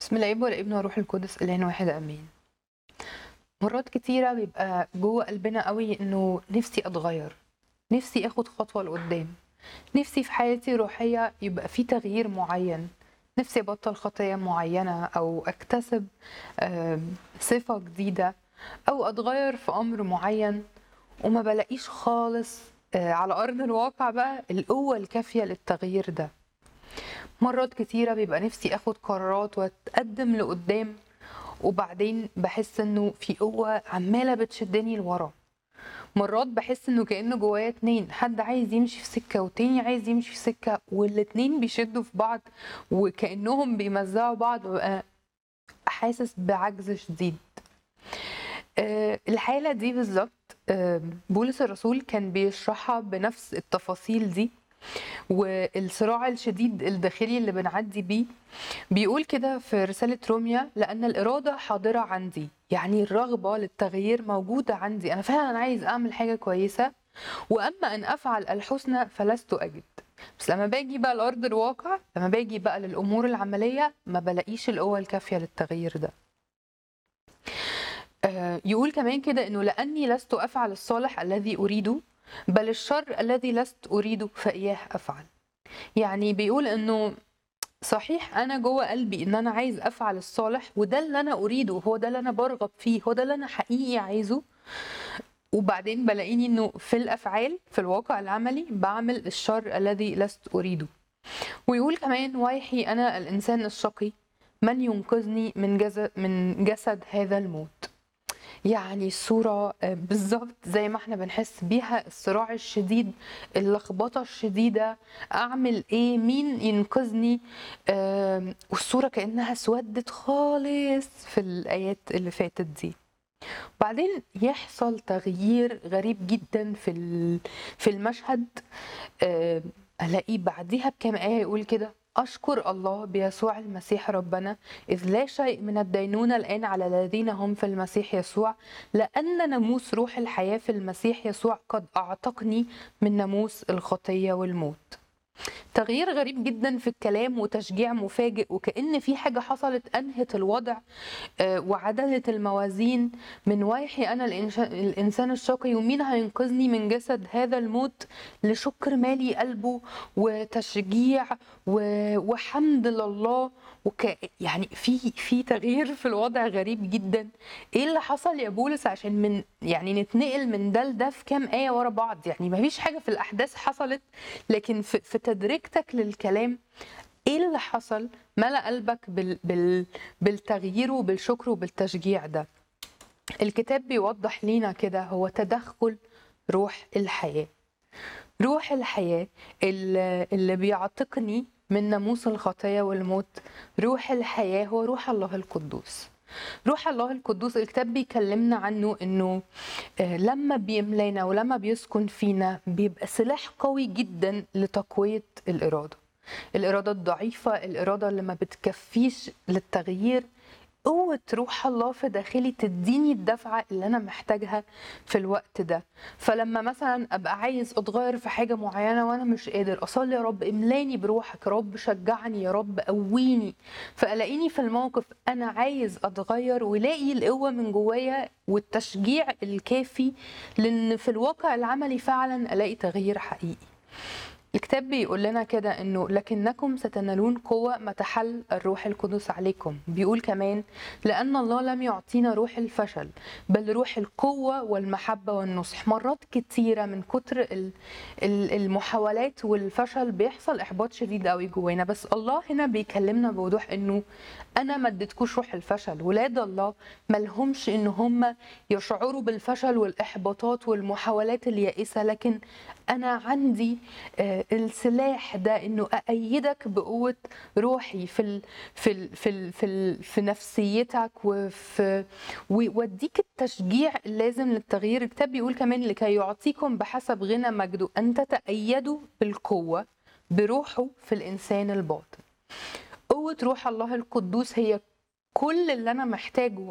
بسم الاب والابن والروح القدس اله واحد امين مرات كتيره بيبقى جوه قلبنا قوي انه نفسي اتغير نفسي اخد خطوه لقدام نفسي في حياتي الروحيه يبقى في تغيير معين نفسي ابطل خطيه معينه او اكتسب آم، صفه جديده او اتغير في امر معين وما بلاقيش خالص آه، على ارض الواقع بقى القوه الكافيه للتغيير ده مرات كتيرة بيبقى نفسي اخد قرارات واتقدم لقدام وبعدين بحس انه في قوة عمالة بتشدني لورا مرات بحس انه كأن جوايا اتنين حد عايز يمشي في سكة والتاني عايز يمشي في سكة والاتنين بيشدوا في بعض وكأنهم بيمزعوا بعض وببقى حاسس بعجز شديد آه، الحالة دي بالظبط آه، بولس الرسول كان بيشرحها بنفس التفاصيل دي والصراع الشديد الداخلي اللي بنعدي بيه بيقول كده في رسالة روميا لأن الإرادة حاضرة عندي يعني الرغبة للتغيير موجودة عندي أنا فعلا عايز أعمل حاجة كويسة وأما أن أفعل الحسنى فلست أجد بس لما باجي بقى لأرض الواقع لما باجي بقى للأمور العملية ما بلاقيش القوة الكافية للتغيير ده آه، يقول كمان كده انه لاني لست افعل الصالح الذي اريده بل الشر الذي لست اريده فاياه افعل يعني بيقول انه صحيح انا جوه قلبي ان انا عايز افعل الصالح وده اللي انا اريده هو ده اللي انا برغب فيه هو ده اللي انا حقيقي عايزه وبعدين بلاقيني انه في الافعال في الواقع العملي بعمل الشر الذي لست اريده ويقول كمان ويحي انا الانسان الشقي من ينقذني من جسد من جسد هذا الموت يعني الصورة آه، بالظبط زي ما احنا بنحس بيها الصراع الشديد اللخبطة الشديدة أعمل إيه مين ينقذني آم، والصورة كأنها اسودت خالص في الآيات اللي فاتت دي بعدين يحصل تغيير غريب جدا في ال- في المشهد آم، الاقيه بعديها بكام ايه يقول كده اشكر الله بيسوع المسيح ربنا اذ لا شيء من الدينونه الان على الذين هم في المسيح يسوع لان ناموس روح الحياه في المسيح يسوع قد اعتقني من ناموس الخطيه والموت تغيير غريب جدا في الكلام وتشجيع مفاجئ وكأن في حاجة حصلت أنهت الوضع آه، وعدلت الموازين من ويحي أنا الإنش- الإنسان الشقي ومين هينقذني من جسد هذا الموت لشكر مالي قلبه وتشجيع و- وحمد لله وك يعني في في تغيير في الوضع غريب جدا ايه اللي حصل يا بولس عشان من يعني نتنقل من ده لده في كام ايه ورا بعض يعني ما فيش حاجه في الاحداث حصلت لكن في, في تدريجتك للكلام ايه اللي حصل ملا قلبك بال بال بالتغيير وبالشكر وبالتشجيع ده الكتاب بيوضح لينا كده هو تدخل روح الحياه روح الحياة اللي اللي بيعتقني من ناموس الخطايا والموت روح الحياة هو روح الله القدوس روح الله القدوس الكتاب بيكلمنا عنه انه آه، لما بيملانا ولما بيسكن فينا بيبقى سلاح قوي جدا لتقوية الإرادة الإرادة الضعيفة الإرادة اللي ما بتكفيش للتغيير قوة روح الله في داخلي تديني الدفعة اللي أنا محتاجها في الوقت ده فلما مثلا أبقى عايز أتغير في حاجة معينة وأنا مش قادر أصلي يا رب املاني بروحك يا رب شجعني يا رب قويني فألاقيني في الموقف أنا عايز أتغير ولاقي القوة من جوايا والتشجيع الكافي لأن في الواقع العملي فعلا ألاقي تغيير حقيقي الكتاب بيقول لنا كده انه لكنكم ستنالون قوة ما تحل الروح القدس عليكم بيقول كمان لأن الله لم يعطينا روح الفشل بل روح القوة والمحبة والنصح مرات كتيرة من كتر ال- ال- المحاولات والفشل بيحصل إحباط شديد قوي جوانا بس الله هنا بيكلمنا بوضوح انه انا ما اديتكوش روح الفشل ولاد الله ملهمش ان هم يشعروا بالفشل والاحباطات والمحاولات اليائسه لكن انا عندي آه، السلاح ده انه اأيدك بقوه روحي في ال في ال في ال في, ال في نفسيتك وفي و- واديك التشجيع اللازم للتغيير الكتاب بيقول كمان لكي يعطيكم بحسب غنى مجده ان تتأيدوا بالقوه بروحه في الانسان الباطن قوة روح الله القدوس هي كل اللي أنا محتاجه